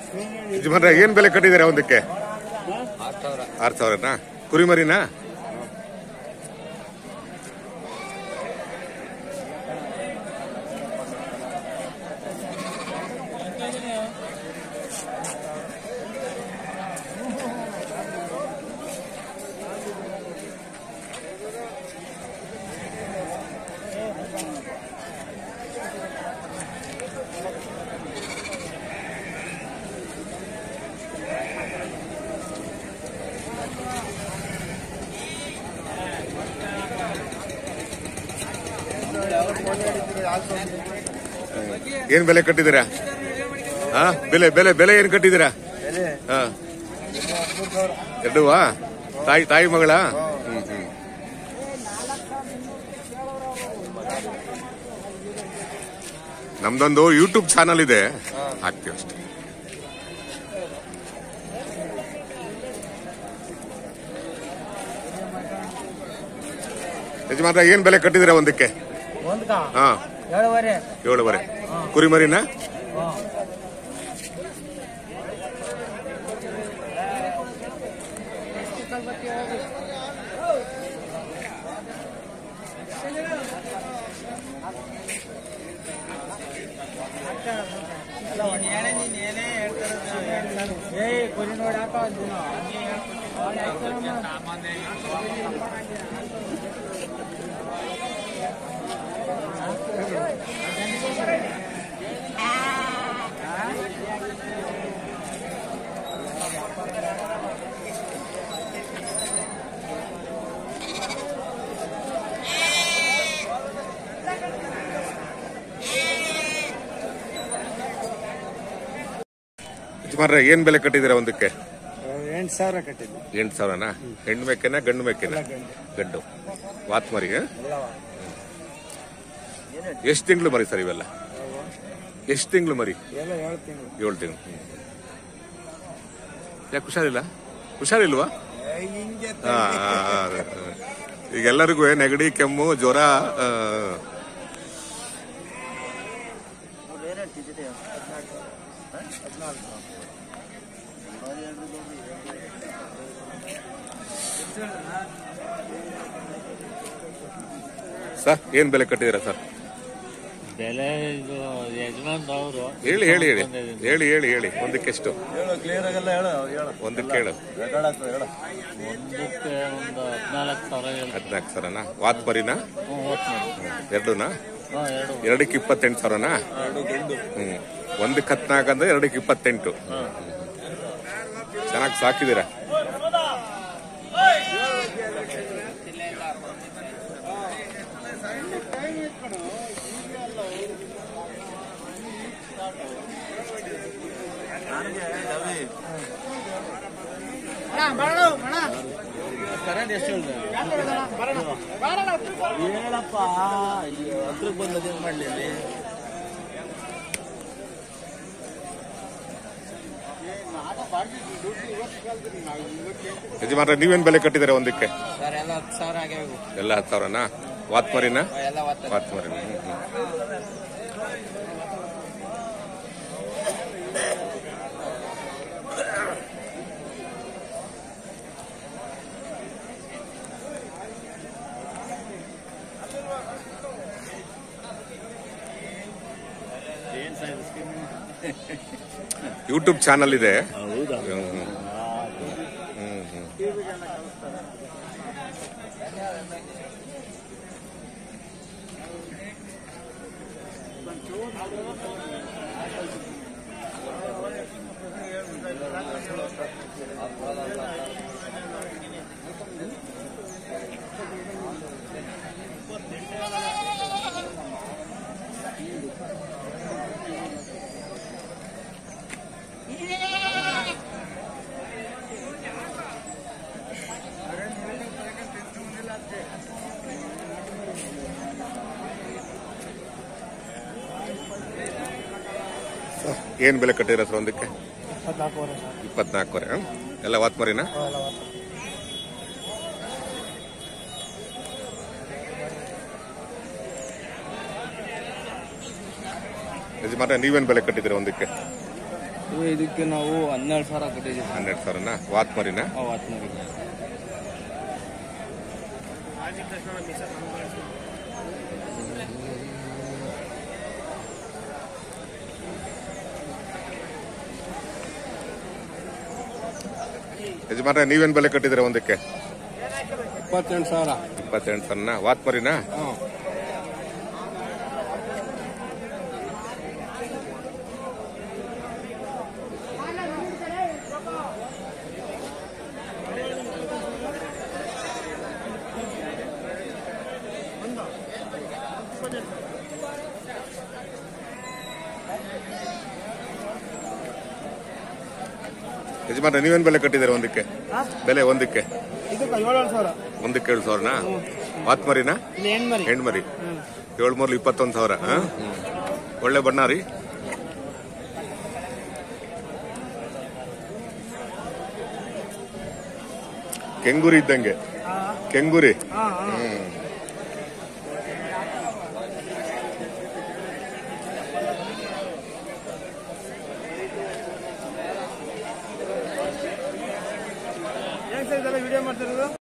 ಯಜಮಾನ್ರೆ ಏನ್ ಬೆಲೆ ಕಟ್ಟಿದ್ದೀರಾ ಒಂದಕ್ಕೆ ಆರ್ ಸಾವಿರನಾ ಕುರಿಮರಿನಾ ಏನ್ ಬೆಲೆ ಕಟ್ಟಿದ್ದೀರಾ ಹಾ ಬೆಲೆ ಬೆಲೆ ಬೆಲೆ ಏನ್ ಕಟ್ಟಿದ್ದೀರಾ ಹಾ ಎರಡುವಾ ತಾಯಿ ತಾಯಿ ಮಗಳ ಹ್ಮ್ ಹ್ಮ್ ನಮ್ದೊಂದು ಯೂಟ್ಯೂಬ್ ಚಾನಲ್ ಇದೆ ಹಾಕ್ತೀವಿ ಅಷ್ಟೇ ಯಜಮಾನ್ರ ಏನ್ ಬೆಲೆ ಕಟ್ಟಿದಿರ ಒಂದಕ್ಕೆ ಒಂದ್ಕ ಹಾ ಏಳುವರೆ ಏಳುವರೆ ಕುರಿಮರಿನ ಏ ಕುರಿ ನೋಡಿ ಹಾಕೋ ಯಜಮಾನ್ರ ಏನ್ ಬೆಲೆ ಕಟ್ಟಿದಿರ ಒಂದಕ್ಕೆ ಎಂಟು ಸಾವಿರ ಕಟ್ಟಿದ್ದು ಎಂಟು ಸಾವಿರನಾ ಹೆಣ್ಣು ಮೇಕೆನ ಗಂಡು ಮೇಕೆನ ಗಂಡು ವಾತ್ ಮರಿ ಎಷ್ಟು ತಿಂಗಳು ಮರಿ ಸರ್ ಇವೆಲ್ಲ ಎಷ್ಟು ತಿಂಗಳು ಮರಿ ಎಲ್ಲ ಏಳು ತಿಂಗಳು ಏಳು ತಿಂಗಳು ಯಾಕೆ ಹುಷಾರಿಲ್ಲ ಹುಷಾರಿಲ್ವಾ ಹಾ, ಹಾ, ಹಾ, ಅದೇ, ಅದೇ. ಈಗ ಎಲ್ಲರಿಗೂ ನೆಗಡಿ ಕೆಮ್ಮು ಜ್ವರ ಆ, ಸರ್ ಏನ್ ಬೆಲೆ ಕಟ್ಟಿದ್ದೀರಾ ಸರ್ ಬೆಲೆ ಇದು ಯಜಮಾನ್ ಅವರು ಹೇಳಿ ಹೇಳಿ ಹೇಳಿ ಹೇಳಿ ಹೇಳಿ ಹೇಳಿ ಒಂದಕ್ಕೆ ಎಷ್ಟು ಹೇಳು ಕ್ಲಿಯರ್ ಆಗಲ್ಲ ಹೇಳು ಹೇಳು ಒಂದಕ್ಕೆ ಹೇಳು ರೆಕಾರ್ಡ್ ಆಗ್ತದೆ ಹೇಳು ಒಂದಕ್ಕೆ ಒಂದು ಹದಿನಾಲ್ಕು ಸಾವಿರ ಹೇಳ್ತಾರೆ ಹದಿನಾಲ್ಕು ಸಾವಿರನಾ ವಾತ್ ಮರಿನಾ ಹ್ಞೂ ಓಟ್ ಮಾಡಿ ಎರಡುನಾ ಹಾಂ ಎರಡು ಎರಡಕ್ಕೆ ಇಪ್ಪತ್ತೆಂಟು ಸಾವಿರನಾ ಎರಡು ಗಂಡು ಹ್ಮ್ ಒಂದಕ್ಕೆ ಹತ್ನಾಲ್ಕು ಅಂದ್ರೆ ಎರಡಕ್ಕೆ ಇಪ್ಪತ್ತೆಂಟು ಚೆನ್ನಾಗಿ ಸಾಕಿದ್ದೀರಾ ಹೇಳಪ್ಪ ಹತ್ರಕ್ಕೆ ಬಂದದ ಏನ್ ಮಾಡ್ಲಿ ಅಲ್ಲಿ ಯಜಮಾನ್ರೆ ನೀವೇನ್ ಬೆಲೆ ಕಟ್ಟಿದ್ದೀರಾ ಒಂದಕ್ಕೆ ಸರ್ ಎಲ್ಲ ಹತ್ತು ಸಾವಿರ ಆಗ್ಯಾವ ಎಲ್ಲ ಹತ್ತು ಸಾವಿರನಾ ವಾತ್ ಮರಿನಾ ಎಲ್ಲ ಒತ್ತ ವಾತ್ ಮರಿನ ಹ್ಮ್, ಹ್ಮ್. ಯೂಟ್ಯೂಬ್ ಚಾನಲ್ ಇದೆ ಹೌದಾ ಹ್ಮ್, ಹ್ಮ್. ಹ್ಮ್, ಹ್ಮ್. ಏನ್ ಬೆಲೆ ಕಟ್ಟಿದ್ರ ಸರ್ ಒಂದಕ್ಕೆ ಇಪ್ಪತ್ನಾಲ್ಕೂವರೆ ಸರ್ ಇಪ್ಪತ್ನಾಲ್ಕುವರೆ ಹ್ಮ್? ಎಲ್ಲ ವಾತ್ ಮರಿನಾ ಎಲ್ಲ ಒತ್ತ ಯಜಮಾನ್ರೆ ನೀವೇನ್ ಬೆಲೆ ಕಟ್ಟಿದ್ದೀರಾ ಒಂದಕ್ಕೆ ಇದಕ್ಕೆ ನಾವು ಹನ್ನೆರಡು ಸಾವಿರ ಕಟ್ಟಿದ್ದೀವಿ ಹನ್ನೆರಡು ಸಾವಿರನ ವಾತ್ ಮರಿನಾ ಅವತ್ತು ನೋಡಿ ಯಜಮಾನ್ರೆ ನೀವೇನ್ ಬೆಲೆ ಕಟ್ಟಿದ್ರೆ ಒಂದಕ್ಕೆ ಇಪ್ಪತ್ತೆಂಟು ಸಾವಿರ ಇಪ್ಪತ್ತೆಂಟು ಸಾವಿರನ ವಾತ್ ಮರಿನಾ ಹಾಂ ಯಜಮಾನ್ರೆ ನೀವೇನ್ ಬೆಲೆ ಕಟ್ಟಿದ್ರೆ ಒಂದಕ್ಕೆ ಬೆಲೆ ಒಂದಕ್ಕೆ ಇದಕ್ಕೆ ಏಳೇಳು ಸಾವಿರ ಒಂದಕ್ಕೆ ಏಳು ಸಾವಿರನಾ ವಾತ್ ಮರಿನಾ ಇಲ್ಲಿ ಹೆಣ್ಣು ಮರಿ ಹೆಣ್ಮರಿ ಏಳು ಮೂರ್ಲು ಇಪ್ಪತ್ತೊಂದು ಸಾವಿರ ಆ? ಒಳ್ಳೆ ಬಣ್ಣ ರೀ ಕೆಂಗುರಿ ಇದ್ದಂಗೆ ಕೆಂಗುರಿ ಹ್ಮ್. ವಿಡಿಯೋ ಮಾಡ್ತಿರೋದು